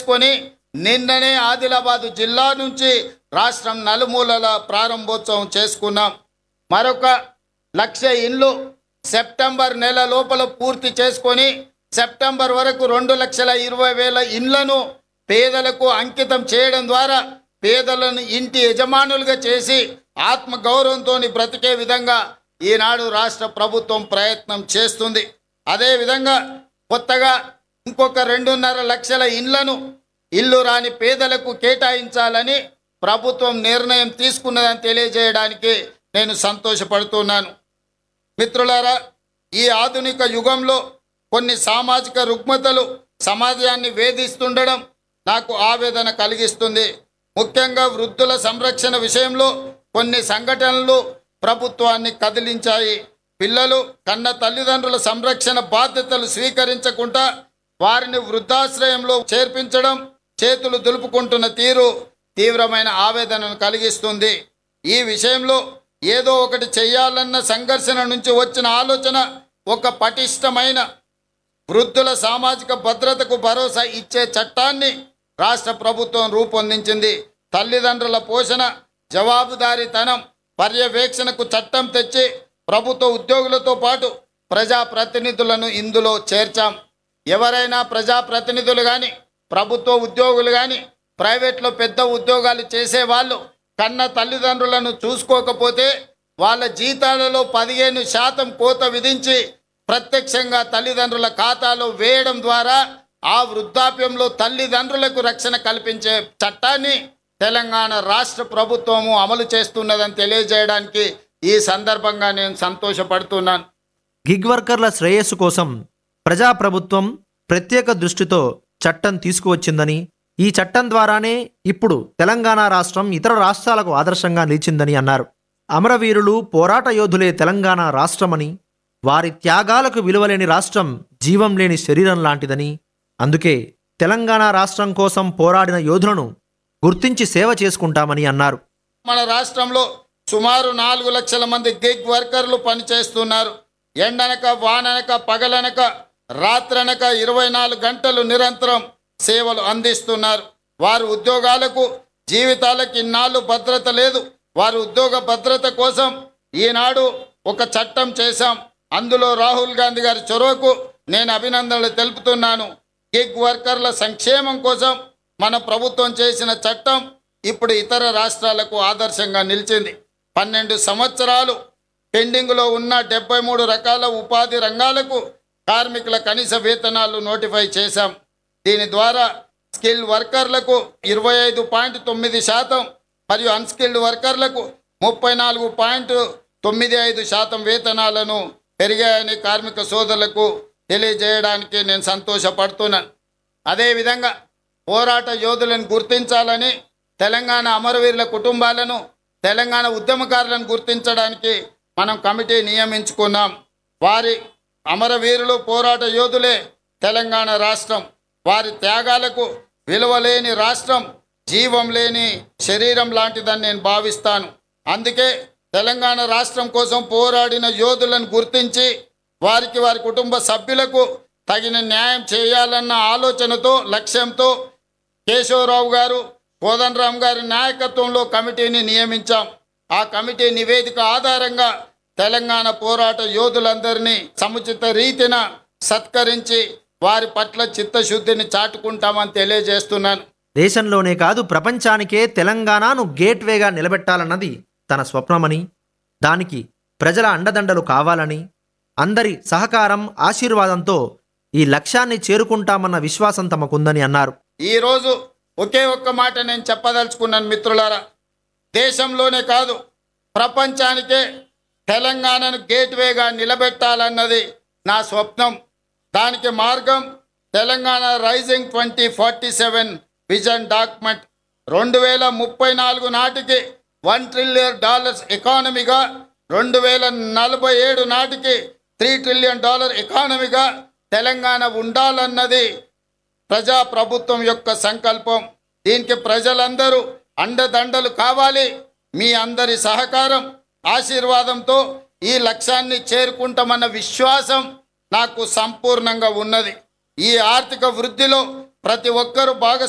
చేసుకొని నిన్ననే ఆదిలాబాదు జిల్లా నుంచి రాష్ట్రం నలుమూలల ప్రారంభోత్సవం చేసుకున్నాం మరొక లక్ష ఇండ్లు సెప్టెంబర్ నెల లోపల పూర్తి చేసుకొని సెప్టెంబర్ వరకు రెండు లక్షల ఇరవై వేల ఇండ్లను పేదలకు అంకితం చేయడం ద్వారా పేదలను ఇంటి యజమానులుగా చేసి ఆత్మ గౌరవంతో బ్రతికే విధంగా ఈనాడు రాష్ట్ర ప్రభుత్వం ప్రయత్నం చేస్తుంది అదేవిధంగా కొత్తగా ఇంకొక రెండున్నర లక్షల ఇండ్లను ఇల్లు రాని పేదలకు కేటాయించాలని ప్రభుత్వం నిర్ణయం తీసుకున్నదని తెలియజేయడానికి నేను సంతోషపడుతున్నాను మిత్రులారా ఈ ఆధునిక యుగంలో కొన్ని సామాజిక రుగ్మతలు సమాజాన్ని వేధిస్తుండడం నాకు ఆవేదన కలిగిస్తుంది ముఖ్యంగా వృద్ధుల సంరక్షణ విషయంలో కొన్ని సంఘటనలు ప్రభుత్వాన్ని కదిలించాయి పిల్లలు కన్న తల్లిదండ్రుల సంరక్షణ బాధ్యతలు స్వీకరించకుండా వారిని వృద్ధాశ్రయంలో చేర్పించడం చేతులు దులుపుకుంటున్న తీరు తీవ్రమైన ఆవేదనను కలిగిస్తుంది ఈ విషయంలో ఏదో ఒకటి చేయాలన్న సంఘర్షణ నుంచి వచ్చిన ఆలోచన ఒక పటిష్టమైన వృద్ధుల సామాజిక భద్రతకు భరోసా ఇచ్చే చట్టాన్ని రాష్ట్ర ప్రభుత్వం రూపొందించింది తల్లిదండ్రుల పోషణ జవాబుదారీతనం పర్యవేక్షణకు చట్టం తెచ్చి ప్రభుత్వ ఉద్యోగులతో పాటు ప్రజాప్రతినిధులను ఇందులో చేర్చాం ఎవరైనా ప్రజాప్రతినిధులు కానీ ప్రభుత్వ ఉద్యోగులు కానీ ప్రైవేట్లో పెద్ద ఉద్యోగాలు చేసేవాళ్ళు కన్న తల్లిదండ్రులను చూసుకోకపోతే వాళ్ళ జీతాలలో పదిహేను శాతం కోత విధించి ప్రత్యక్షంగా తల్లిదండ్రుల ఖాతాలో వేయడం ద్వారా ఆ వృద్ధాప్యంలో తల్లిదండ్రులకు రక్షణ కల్పించే చట్టాన్ని తెలంగాణ రాష్ట్ర ప్రభుత్వము అమలు చేస్తున్నదని తెలియజేయడానికి ఈ సందర్భంగా నేను సంతోషపడుతున్నాను గిగ్ వర్కర్ల శ్రేయస్సు కోసం ప్రజాప్రభుత్వం ప్రత్యేక దృష్టితో చట్టం తీసుకువచ్చిందని ఈ చట్టం ద్వారానే ఇప్పుడు తెలంగాణ రాష్ట్రం ఇతర రాష్ట్రాలకు ఆదర్శంగా నిలిచిందని అన్నారు అమరవీరులు పోరాట యోధులే తెలంగాణ రాష్ట్రమని వారి త్యాగాలకు విలువలేని రాష్ట్రం జీవం లేని శరీరం లాంటిదని అందుకే తెలంగాణ రాష్ట్రం కోసం పోరాడిన యోధులను గుర్తించి సేవ చేసుకుంటామని అన్నారు మన రాష్ట్రంలో సుమారు నాలుగు లక్షల మంది గిగ్ వర్కర్లు పనిచేస్తున్నారు ఎండనక వాననక పగలనక రాత్రనక ఇరవై నాలుగు గంటలు నిరంతరం సేవలు అందిస్తున్నారు వారి ఉద్యోగాలకు జీవితాలకు ఇన్నాళ్ళు భద్రత లేదు వారి ఉద్యోగ భద్రత కోసం ఈనాడు ఒక చట్టం చేశాం అందులో రాహుల్ గాంధీ గారి చొరవకు నేను అభినందనలు తెలుపుతున్నాను గిగ్ వర్కర్ల సంక్షేమం కోసం మన ప్రభుత్వం చేసిన చట్టం ఇప్పుడు ఇతర రాష్ట్రాలకు ఆదర్శంగా నిలిచింది పన్నెండు సంవత్సరాలు పెండింగ్లో ఉన్న డెబ్బై మూడు రకాల ఉపాధి రంగాలకు కార్మికుల కనీస వేతనాలు నోటిఫై చేశాం దీని ద్వారా స్కిల్ వర్కర్లకు ఇరవై ఐదు పాయింట్ తొమ్మిది శాతం మరియు అన్స్కిల్డ్ వర్కర్లకు ముప్పై నాలుగు పాయింట్ తొమ్మిది ఐదు శాతం వేతనాలను పెరిగాయని కార్మిక సోదరులకు తెలియజేయడానికి నేను సంతోషపడుతున్నాను అదేవిధంగా పోరాట యోధులను గుర్తించాలని తెలంగాణ అమరవీరుల కుటుంబాలను తెలంగాణ ఉద్యమకారులను గుర్తించడానికి మనం కమిటీ నియమించుకున్నాం వారి అమరవీరులు పోరాట యోధులే తెలంగాణ రాష్ట్రం వారి త్యాగాలకు విలువలేని రాష్ట్రం జీవం లేని శరీరం లాంటిదని నేను భావిస్తాను అందుకే తెలంగాణ రాష్ట్రం కోసం పోరాడిన యోధులను గుర్తించి వారికి వారి కుటుంబ సభ్యులకు తగిన న్యాయం చేయాలన్న ఆలోచనతో లక్ష్యంతో కేశవరావు గారు కోదండరామ్ గారి నాయకత్వంలో కమిటీని నియమించాం ఆ కమిటీ నివేదిక ఆధారంగా తెలంగాణ పోరాట యోధులందరినీ సముచిత రీతిన సత్కరించి వారి పట్ల చిత్తశుద్ధిని చాటుకుంటామని తెలియజేస్తున్నాను దేశంలోనే కాదు ప్రపంచానికే తెలంగాణను గేట్వేగా నిలబెట్టాలన్నది తన స్వప్నమని దానికి ప్రజల అండదండలు కావాలని అందరి సహకారం ఆశీర్వాదంతో ఈ లక్ష్యాన్ని చేరుకుంటామన్న విశ్వాసం తమకుందని అన్నారు ఈరోజు ఒకే ఒక్క మాట నేను చెప్పదలుచుకున్నాను మిత్రులారా దేశంలోనే కాదు ప్రపంచానికే తెలంగాణను గేట్వేగా నిలబెట్టాలన్నది నా స్వప్నం దానికి మార్గం Telangana rising twenty forty seven vision document రెండు వేల ముప్పై నాలుగు నాటికి వన్ ట్రిలియన్ డాలర్స్ ఎకానమీగా రెండు వేల నలభై ఏడు నాటికి త్రీ ట్రిలియన్ డాలర్ ఎకానమీగా తెలంగాణ ఉండాలన్నది ప్రజా ప్రభుత్వం యొక్క సంకల్పం దీనికి ప్రజలందరూ అండదండలు కావాలి మీ అందరి సహకారం ఆశీర్వాదంతో ఈ లక్ష్యాన్ని చేరుకుంటామన్న విశ్వాసం నాకు సంపూర్ణంగా ఉన్నది ఈ ఆర్థిక వృద్ధిలో ప్రతి ఒక్కరూ భాగ